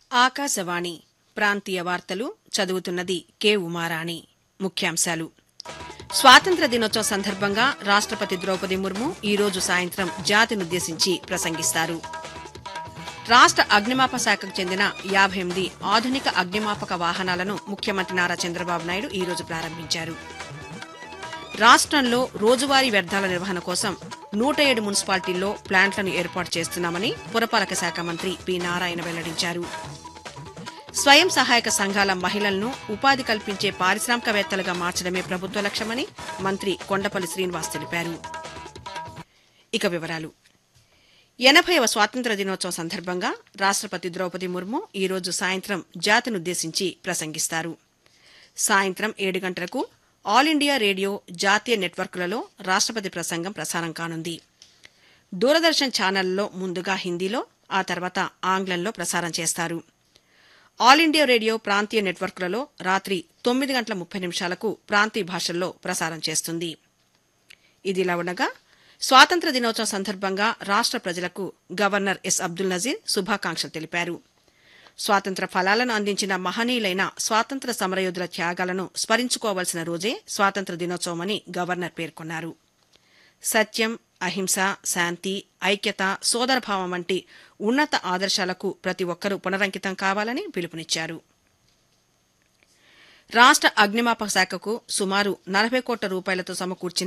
ఆకాశవాణి ప్రాంతీయ వార్తలు చదువుతున్నది కె ఉమారాణి ముఖ్యాంశాలు స్వాతంత్ర దినోత్సవం సందర్భంగా రాష్టపతి ద్రౌపది ముర్ము ఈ రోజు సాయంత్రం జాతినుద్దేశించి ప్రసంగిస్తారు రాష్ట అగ్నిమాప శాఖకు చెందిన యాభై ఎనిమిది ఆధునిక అగ్నిమాపక వాహనాలను ముఖ్యమంత్రి నారా చంద్రబాబు నాయుడు ఈ రోజు ప్రారంభించారు రాష్ట్రంలో రోజువారీ వ్యర్థాల నిర్వహణ కోసం నూట ఏడు మున్సిపాలిటీల్లో ప్లాంట్లను ఏర్పాటు చేస్తున్నామని పురపాలక శాఖ మంత్రి పి నారాయణ వెల్లడించారు స్వయం సహాయక సంఘాల మహిళలను ఉపాధి కల్పించే పారిశ్రామికవేత్తలుగా మార్చడమే ప్రభుత్వ లక్ష్యమని మంత్రి కొండపల్లి శ్రీనివాస్ తెలిపారు ఇక వివరాలు ఎనభైవ స్వాతంత్ర దినోత్సవం సందర్భంగా రాష్టపతి ద్రౌపది ముర్ము ఈ రోజు సాయంత్రం జాతినుద్దేశించి ప్రసంగిస్తారు సాయంత్రం ఏడు గంటలకు ఆల్ ఇండియా రేడియో జాతీయ నెట్వర్క్లలో రాష్టపతి ప్రసంగం ప్రసారం కానుంది దూరదర్శన్ ఛానళ్లలో ముందుగా హిందీలో ఆ తర్వాత ఆంగ్లంలో ప్రసారం చేస్తారు ఆల్ ఇండియా రేడియో ప్రాంతీయ నెట్వర్క్లలో రాత్రి తొమ్మిది గంటల ముప్పై నిమిషాలకు ప్రాంతీయ భాషల్లో ప్రసారం చేస్తుంది ఇదిలా ఉండగా స్వాతంత్ర దినోత్సవం సందర్భంగా రాష్ట ప్రజలకు గవర్నర్ ఎస్ అబ్దుల్ నజీర్ శుభాకాంక్షలు తెలిపారు స్వాతంత్ర ఫలాలను అందించిన మహనీయులైన స్వాతంత్ర సమరయోధుల త్యాగాలను స్మరించుకోవాల్సిన రోజే స్వాతంత్ర దినోత్సవమని గవర్నర్ పేర్కొన్నారు సత్యం అహింస శాంతి ఐక్యత సోదరభావం వంటి ఉన్నత ఆదర్శాలకు ప్రతి ఒక్కరూ పునరంకితం కావాలని పిలుపునిచ్చారు రాష్ట అగ్నిమాపక శాఖకు సుమారు నలభై కోట్ల రూపాయలతో సమకూర్చిన